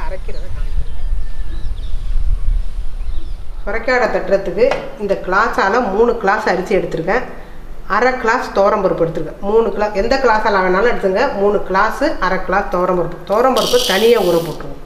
அரைக்கிறத காமிக்கிறேன் சுரைக்காடை தட்டுறதுக்கு இந்த கிளாஸால் மூணு கிளாஸ் அரிசி எடுத்திருக்கேன் அரை கிளாஸ் பருப்பு எடுத்திருக்கேன் மூணு கிளாஸ் எந்த கிளாஸால் வேணாலும் எடுத்துங்க மூணு கிளாஸு அரை கிளாஸ் பருப்பு பருப்பு தனியாக ஊற போட்டுருவோம்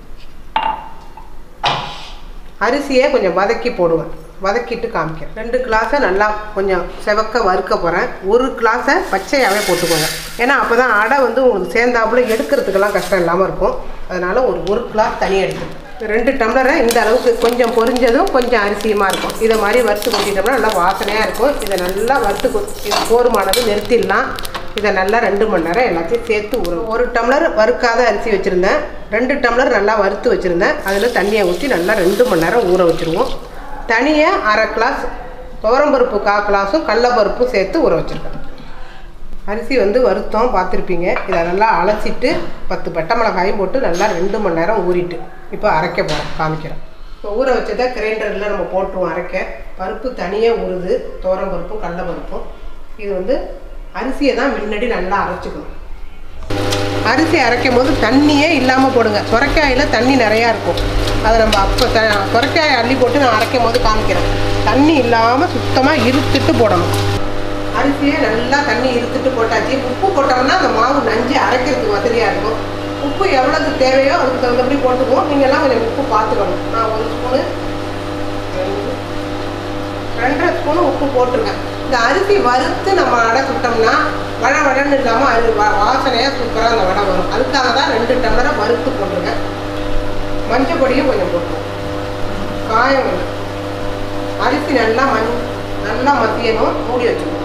அரிசியை கொஞ்சம் வதக்கி போடுவேன் வதக்கிட்டு காமிக்கிறேன் ரெண்டு கிளாஸை நல்லா கொஞ்சம் செவக்க வறுக்க போகிறேன் ஒரு கிளாஸை பச்சையாகவே போட்டுக்கோங்க ஏன்னா அப்போ தான் அடை வந்து உங்களுக்கு சேர்ந்தாப்புல எடுக்கிறதுக்கெல்லாம் கஷ்டம் இல்லாமல் இருக்கும் அதனால் ஒரு ஒரு கிளாஸ் தனியாக எடுத்துக்கோங்க ரெண்டு டம்ளரை இந்த அளவுக்கு கொஞ்சம் பொரிஞ்சதும் கொஞ்சம் அரிசியுமா இருக்கும் இதை மாதிரி வறுத்து கொட்டிட்டோம்னா நல்லா வாசனையாக இருக்கும் இதை நல்லா வறுத்து கொ- இது போருமானது நிறுத்திடலாம் இதை நல்லா ரெண்டு மணி நேரம் எல்லாத்தையும் சேர்த்து ஊற ஒரு டம்ளர் வறுக்காத அரிசி வச்சுருந்தேன் ரெண்டு டம்ளர் நல்லா வறுத்து வச்சுருந்தேன் அதில் தண்ணியை ஊற்றி நல்லா ரெண்டு மணி நேரம் ஊற வச்சுருவோம் தனியாக அரை கிளாஸ் துவரம்பருப்பு கா கிளாஸும் கடலப்பருப்பும் சேர்த்து ஊற வச்சுருக்கேன் அரிசி வந்து வறுத்தோம் பார்த்துருப்பீங்க இதை நல்லா அலசிட்டு பத்து பட்டை மிளகாயும் போட்டு நல்லா ரெண்டு மணி நேரம் ஊறிட்டு இப்போ அரைக்க போகிறோம் காமிக்கிறேன் இப்போ ஊற வச்சதை கிரைண்டரில் நம்ம போட்டுருவோம் அரைக்க பருப்பு தனியாக ஊறுது துவரம் பருப்பும் கடலை பருப்பும் இது வந்து அரிசியை தான் முன்னாடி நல்லா அரைச்சிக்கணும் அரிசி அரைக்கும் போது தண்ணியே இல்லாமல் போடுங்க சுரைக்காயில் தண்ணி நிறையா இருக்கும் அதை நம்ம அப்போ த சுரைக்காயை அள்ளி போட்டு நான் அரைக்கும் போது காமிக்கிறேன் தண்ணி இல்லாமல் சுத்தமாக இருத்துட்டு போடணும் அரிசியை நல்லா தண்ணி இருத்துட்டு போட்டாச்சு உப்பு போட்டோம்னா அந்த மாவு நஞ்சு அரைக்கிறதுக்கு வசதியாக இருக்கும் உப்பு எவ்வளவு தேவையோ அதுக்கு தகுந்தபடி போட்டுக்குவோம் நீங்கள்லாம் கொஞ்சம் உப்பு பார்த்துக்கணும் நான் ஒரு ஸ்பூனு ரெண்டு ரெண்டரை ஸ்பூன் உப்பு போட்டிருக்கேன் இந்த அரிசி வறுத்து நம்ம அடை சுட்டோம்னா வட வடன்னு இல்லாமல் அது வா- வாசனையாக சூப்பராக அந்த வடை வரும் அதுக்காக தான் ரெண்டு டம்ளரை வறுத்து போட்டிருக்கேன் மஞ்சள் பொடியும் கொஞ்சம் போட்டுருவோம் காயம் கொஞ்சம் அரிசி நல்லா மண் நல்லா மத்தியணும் மூடி வச்சுக்கணும்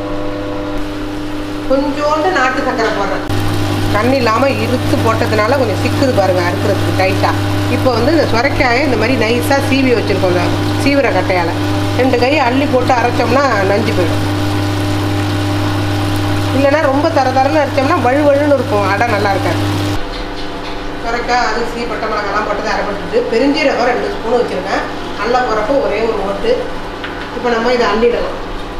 கொஞ்சோண்டு நாட்டு சக்கரை போடுறேன் தண்ணி இல்லாமல் இருத்து போட்டதுனால கொஞ்சம் சிக்குது பாருங்கள் அறுக்கிறதுக்கு டைட்டாக இப்போ வந்து இந்த சுரைக்காயை இந்த மாதிரி நைஸாக சீவி வச்சுருக்கோம் இந்த சீவிர கட்டையால் ரெண்டு கையை அள்ளி போட்டு அரைச்சோம்னா நஞ்சு போயிடும் இல்லைன்னா ரொம்ப தர தரன்னு அரைச்சோம்னா வழு வழுன்னு இருக்கும் அடை நல்லா இருக்காது சுரைக்காய் அரிசி பட்டை மிளகாலாம் போட்டது அரைப்பட்டுட்டு பெருஞ்சீரகம் ரெண்டு ஸ்பூன் வச்சுருக்கேன் நல்ல பிறப்பு ஒரே ஒரு ஓட்டு இப்போ நம்ம இதை அள்ளிடலாம்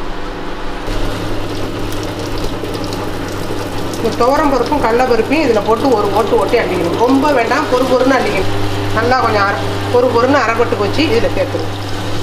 இந்த துவரம் பருப்பும் கடல பருப்பையும் இதில் போட்டு ஒரு ஓட்டு ஓட்டி அள்ளிக்கணும் ரொம்ப வேண்டாம் பொறு பொறுன்னு அள்ளிக்கணும் நல்லா கொஞ்சம் அரை பொறு பொறுன்னு அரைப்பட்டு வச்சு இதில் சேர்த்துக்கணும்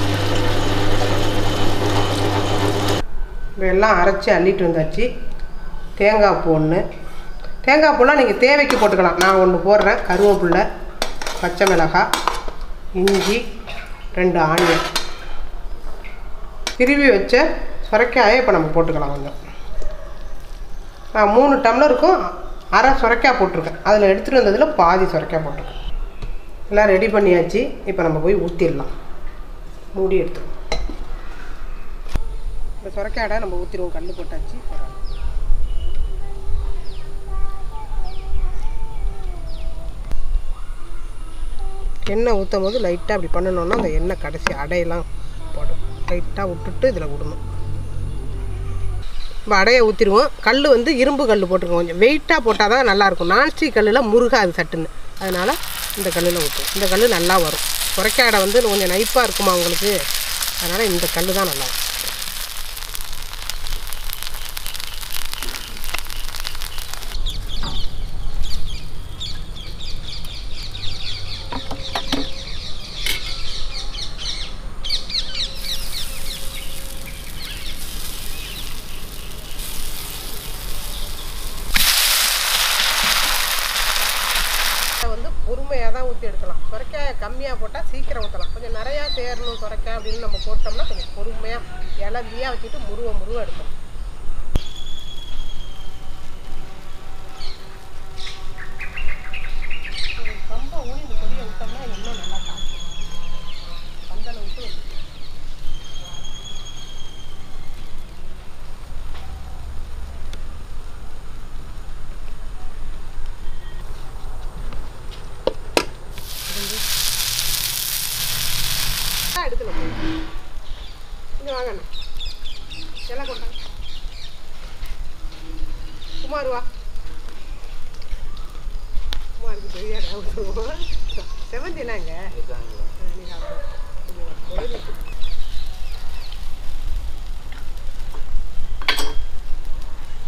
இப்போ எல்லாம் அரைச்சி அள்ளிட்டு வந்தாச்சு தேங்காய் பூ ஒன்று தேங்காய் பூலாம் நீங்கள் தேவைக்கு போட்டுக்கலாம் நான் ஒன்று போடுறேன் கருவேப்பில்லை பச்சை மிளகாய் இஞ்சி ரெண்டு ஆனியன் திருவி வச்ச சுரைக்காயை இப்போ நம்ம போட்டுக்கலாம் கொஞ்சம் நான் மூணு டம்ளருக்கும் அரை சுரைக்காய் போட்டிருக்கேன் அதில் எடுத்துகிட்டு வந்ததில் பாதி சுரைக்காய் போட்டிருக்கேன் எல்லாம் ரெடி பண்ணியாச்சு இப்போ நம்ம போய் ஊற்றிடலாம் மூடி எடுத்துருவோம் இந்த சுரைக்காடை நம்ம ஊற்றிடுவோம் கல் போட்டாச்சு எண்ணெய் ஊற்றும் போது லைட்டாக அப்படி பண்ணணுன்னா அந்த எண்ணெய் கடைசி அடையெல்லாம் போடும் லைட்டாக விட்டுட்டு இதில் விடணும் இப்போ அடையை ஊற்றிடுவோம் கல் வந்து இரும்பு கல் போட்டுருக்கோம் கொஞ்சம் வெயிட்டாக போட்டால் தான் நல்லாயிருக்கும் நான்ஸ்டிக் கல்லில் முருகாது சட்டுன்னு அதனால் இந்த கல்லில் ஊற்றுவோம் இந்த கல் நல்லா வரும் குறைக்காடை வந்து கொஞ்சம் நைப்பாக இருக்குமா உங்களுக்கு அதனால் இந்த கல் தான் நல்லா வரும் அதை வந்து பொறுமையாக தான் ஊற்றி எடுக்கலாம் சுரைக்காயை கம்மியாக போட்டால் சீக்கிரம் ஊற்றலாம் கொஞ்சம் நிறையா சேரணும் சுரைக்காய் அப்படின்னு நம்ம போட்டோம்னா கொஞ்சம் பொறுமையாக இலந்தியாக வச்சுட்டு முருவ முருவ எடுக்கணும் ரொம்ப ஊனி இந்த கொடியை விட்டோம்னா இன்னும் நல்லா காக்கும் பந்தலை விட்டு ஆ, எடுத்துல போய் இங்கே வாங்கண்ணா எல்லாம் கொண்டாங்க குமார் வா குமாருக்கு தெரியாதா செவந்தினாங்க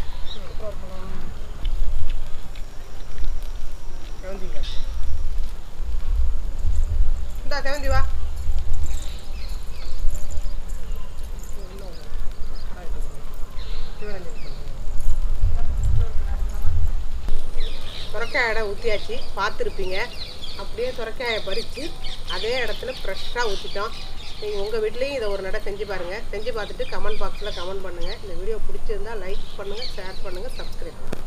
செவந்திங்க இந்தா செவந்தி வா சுரக்காயை ஊற்றியாச்சு பார்த்துருப்பீங்க அப்படியே சுரக்காயை பறித்து அதே இடத்துல ஃப்ரெஷ்ஷாக ஊற்றிட்டோம் நீங்கள் உங்கள் வீட்லேயும் இதை ஒரு நடை செஞ்சு பாருங்கள் செஞ்சு பார்த்துட்டு கமெண்ட் பாக்ஸில் கமெண்ட் பண்ணுங்கள் இந்த வீடியோ பிடிச்சிருந்தா லைக் பண்ணுங்கள் ஷேர் பண்ணுங்கள் சப்ஸ்கிரைப் பண்ணுங்கள்